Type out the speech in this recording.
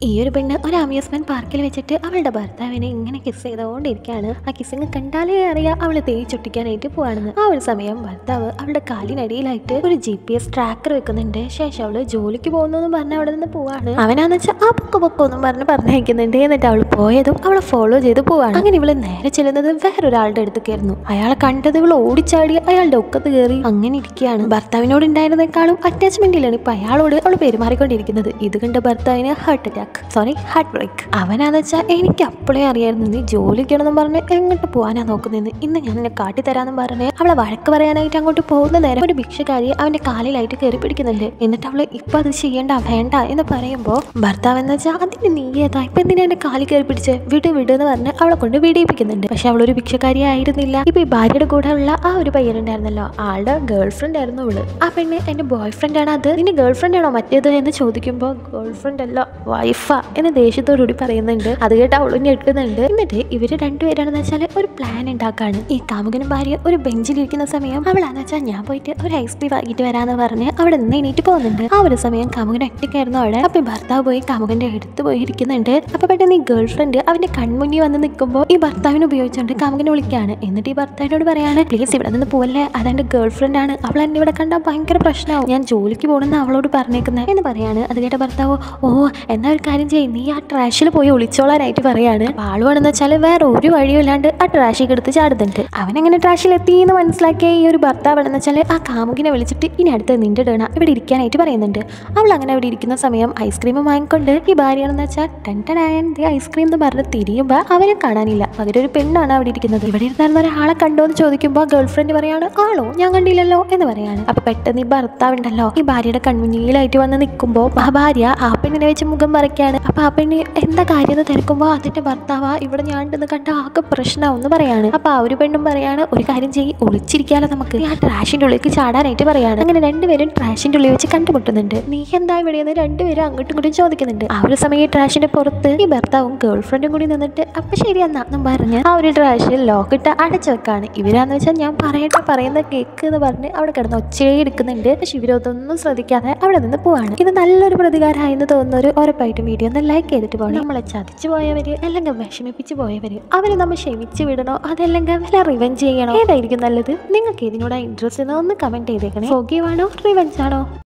ഈ ഒരു പെണ്ണ് ഒരു അമ്യൂസ്മെന്റ് പാർക്കിൽ വെച്ചിട്ട് അവളുടെ ഭർത്താവിനെ ഇങ്ങനെ കിസ് ചെയ്തുകൊണ്ടിരിക്കുകയാണ് ആ കിസ്സിങ് കണ്ടാലേ അറിയാം അവള് തേച്ചൊട്ടിക്കാനായിട്ട് പോവാണെന്ന് ആ ഒരു സമയം ഭർത്താവ് അവളുടെ കാലിനടിയിലായിട്ട് ഒരു ജി പി എസ് ട്രാക്കർ വെക്കുന്നുണ്ട് ശേഷം അവള് ജോലിക്ക് പോകുന്നു എന്ന് പറഞ്ഞ് അവിടെ നിന്ന് പോവാണ് അവനാന്ന് വെച്ചാൽ ആ പൊക്ക പൊക്കോ എന്നും പറഞ്ഞ് പറഞ്ഞയക്കുന്നുണ്ട് എന്നിട്ട് അവൾ പോയതും അവളെ ഫോളോ ചെയ്ത് പോവാണ് അങ്ങനെ ഇവള് നേരെ ചെല്ലുന്നത് വേറൊരാളുടെ അടുത്തേക്കായിരുന്നു അയാളെ കണ്ടത് ഇവൾ ഓടിച്ചാടി അയാളുടെ ഒക്കത്ത് കയറി അങ്ങനെ ഇരിക്കുകയാണ് ഭർത്താവിനോട് ഉണ്ടായിരുന്നേക്കാളും അറ്റാച്ച്മെന്റിലാണ് ഇപ്പൊ അയാളോട് അവൾ പെരുമാറിക്കൊണ്ടിരിക്കുന്നത് ഇത് കണ്ട ഭർത്താവിന് heart attack sorry heart break അവനാന്ന് വെച്ചാൽ എനിക്ക് അപ്പോഴേ അറിയായിരുന്നു നീ ജോലിക്കണമെന്നും പറഞ്ഞ് എങ്ങോട്ട് പോകാനാ നോക്കുന്നതെന്ന് ഇന്ന് ഞാൻ എന്നെ കാട്ടിത്തരാന്നും പറഞ്ഞ് അവളെ വഴക്ക് പറയാനായിട്ട് അങ്ങോട്ട് പോകുന്ന നേരം ഒരു ഭിക്ഷക്കാരി അവന്റെ കാലിലായിട്ട് കയറി പിടിക്കുന്നുണ്ട് എന്നിട്ട് അവള് ഇപ്പൊ അത് ചെയ്യണ്ട വേണ്ട എന്ന് പറയുമ്പോ ഭർത്താവ് എന്ന് വെച്ചാൽ അതിന് നീ ഏതാ ഇപ്പൊ എന്തിനാ എന്റെ കാലിൽ കയറി പിടിച്ച് വിട് വിട് എന്ന് പറഞ്ഞ് അവളെ കൊണ്ട് വിടിയിപ്പിക്കുന്നുണ്ട് പക്ഷെ അവളൊരു ഭിക്ഷക്കാരി ആയിരുന്നില്ല ഇപ്പൊ ഈ ഭാര്യയുടെ കൂടെ ഉള്ള ആ ഒരു പയ്യനുണ്ടായിരുന്നല്ലോ ആളുടെ ഗേൾ ഫ്രണ്ട് ആയിരുന്നു ഇവള് ആ പെണ്ണ് എന്റെ ബോയ് ഫ്രണ്ട് ആണ് അത് നിന്റെ ഗേൾ ഫ്രണ്ട് ആണോ മറ്റേത് എന്ന് ചോദിക്കുമ്പോൾ ഗേൾ ഫ്രണ്ട് അല്ല വൈഫാ എന്ന് ദേഷ്യത്തോടുകൂടി പറയുന്നുണ്ട് അത് കേട്ട് അവളും ഞെട്ടുന്നുണ്ട് എന്നിട്ട് ഇവര് രണ്ടുപേരാണെന്ന് വെച്ചാൽ ഒരു പ്ലാൻ ഉണ്ടാക്കാണ് ഈ കാമുകനും ഭാര്യ ഒരു ബെഞ്ചിലിരിക്കുന്ന സമയം അവളാന്ന് വെച്ചാൽ ഞാൻ പോയിട്ട് ഒരു ഐസ്ക്രീം വാങ്ങിയിട്ട് വരാന്ന് പറഞ്ഞ് അവിടെ നിന്ന് എണീറ്റ് പോകുന്നുണ്ട് ആ ഒരു സമയം കാമുകൻ ഒറ്റയ്ക്കായിരുന്നു അവിടെ അപ്പൊ ഈ ഭർത്താവ് പോയി കാമുകന്റെ അടുത്ത് പോയി ഇരിക്കുന്നുണ്ട് അപ്പൊ പെട്ടെന്ന് ഈ ഗേൾ ഫ്രണ്ട് അവന്റെ കൺമുന്നിൽ വന്ന് നിൽക്കുമ്പോൾ ഈ ഭർത്താവിനെ ഉപയോഗിച്ചുകൊണ്ട് കാമുകനെ വിളിക്കുകയാണ് എന്നിട്ട് ഈ ഭർത്താവിനോട് പറയാണ് പ്ലീസ് ഇവിടെ നിന്ന് പോവല്ലേ അതെന്റെ ഗേൾ ഫ്രണ്ട് ആണ് അവൾ എന്നെ ഇവിടെ കണ്ടാൽ ഭയങ്കര പ്രശ്നമാവും ഞാൻ ജോലിക്ക് പോകണമെന്ന് അവളോട് പറഞ്ഞേക്കുന്നത് എന്ന് പറയാണ് അത് കേട്ട ഭർത്താവ് ഓ എന്നാ ഒരു കാര്യം ചെയ്യും നീ ആ ട്രാഷിൽ പോയി ഒളിച്ചോളാനായിട്ട് പറയാണ് അപ്പൊ ആളുവാണെന്ന് വെച്ചാൽ വേറെ ഒരു വഴിയും ഇല്ലാണ്ട് ആ ട്രാഷിൽ എടുത്ത് ചാടുന്നുണ്ട് അവൻ എങ്ങനെ ട്രാഷിൽ എത്തി എന്ന് മനസ്സിലാക്കിയ ഈ ഒരു ഭർത്താവാണെന്ന് വെച്ചാൽ ആ കാമുകിനെ വിളിച്ചിട്ട് ഇനി അടുത്ത് നിന്റെ ടേണ ഇവിടെ ഇരിക്കാനായിട്ട് പറയുന്നുണ്ട് അവൾ അങ്ങനെ അവിടെ ഇരിക്കുന്ന സമയം ഐസ്ക്രീം വാങ്ങിക്കൊണ്ട് ഈ ഭാര്യയാണെന്ന് വെച്ചാൽ ടെൻറ്റനായൻ ദേ ഐസ്ക്രീം എന്ന് പറഞ്ഞ് തിരിയുമ്പോൾ അവനെ കാണാനില്ല പകരം ഒരു പെണ്ണാണ് അവിടെ ഇരിക്കുന്നത് ഇവിടെ ഇരുന്നായിരുന്ന ഒരാളെ കണ്ടോ എന്ന് ചോദിക്കുമ്പോൾ ഗേൾ ഫ്രണ്ട് പറയാണ് ആളോ ഞാൻ കണ്ടില്ലല്ലോ എന്ന് പറയാണ് അപ്പൊ പെട്ടെന്ന് ഈ ഭർത്താവുണ്ടല്ലോ ഈ ഭാര്യയുടെ കൺമുന്നിലായിട്ട് വന്ന് നിൽക്കുമ്പോൾ ആ ഭാര്യ ആ പെണ്ണിനെ വെച്ച് മുഖം മറയ്ക്കാണ് അപ്പൊ ആ പെണ്ണ് എന്താ കാര്യം എന്ന് തിരക്കുമ്പോൾ അതിന്റെ ഭർത്താവ് ഇവിടെ ഞാൻ ഉണ്ടെന്ന് കണ്ട ആകെ പ്രശ്നമാവും എന്ന് പറയാണ് അപ്പൊ ആ ഒരു പെണ്ണും പറയാണ് ഒരു കാര്യം ചെയ്യ് ഒളിച്ചിരിക്കാലോ നമുക്ക് നീ ആ ട്രാഷിന്റെ ഉള്ളിലേക്ക് ചാടാനായിട്ട് പറയാണ് അങ്ങനെ രണ്ടുപേരും ട്രാഷിന്റെ ഉള്ളിൽ വെച്ച് കണ്ടുമുട്ടുന്നുണ്ട് നീ എന്താ ഇവിടെയെന്ന് രണ്ടുപേരും അങ്ങോട്ടും ഇങ്ങോട്ടും ചോദിക്കുന്നുണ്ട് ആ ഒരു സമയം ഈ ട്രാഷിന്റെ പുറത്ത് ഈ ഭർത്താവും ഗേൾ ഫ്രണ്ടും കൂടി നിന്നിട്ട് അപ്പൊ ശരി എന്നാ എന്നും പറഞ്ഞ് ആ ഒരു ട്രാഷ് ലോക്കിട്ട് അടച്ചു വെക്കാണ് ഇവരാന്ന് വെച്ചാൽ ഞാൻ പറയട്ടെ പറയുന്ന കേക്ക് എന്ന് പറഞ്ഞ് അവിടെ കിടന്ന് ഒച്ചയെ എടുക്കുന്നുണ്ട് പക്ഷെ ഇവരതൊന്നും ശ്രദ്ധിക്കാതെ അവിടെ നിന്ന് പോവാണ് ഇത് നല്ലൊരു പ്രതികാരമായെന്ന് തോന്നുന്ന ഒരു ഉറപ്പായിട്ടും വീഡിയോ ഒന്ന് ലൈക്ക് ചെയ്തിട്ട് പോകണം നമ്മളെ ചതിച്ചു പോയവര് അല്ലെങ്കിൽ വിഷമിപ്പിച്ച് പോയവര് അവരെ നമ്മൾ ക്ഷമിച്ച് വിടണോ അതല്ലെങ്കിൽ വല്ല റിവെഞ്ച് ചെയ്യണോ ഏതായിരിക്കും നല്ലത് നിങ്ങൾക്ക് ഇതിനോട് ഇൻട്രസ്റ്റ് ഒന്ന് കമന്റ് ചെയ്തേക്കണേ ഫോഗീവ് ആണോ റിവെഞ്ച് ആണോ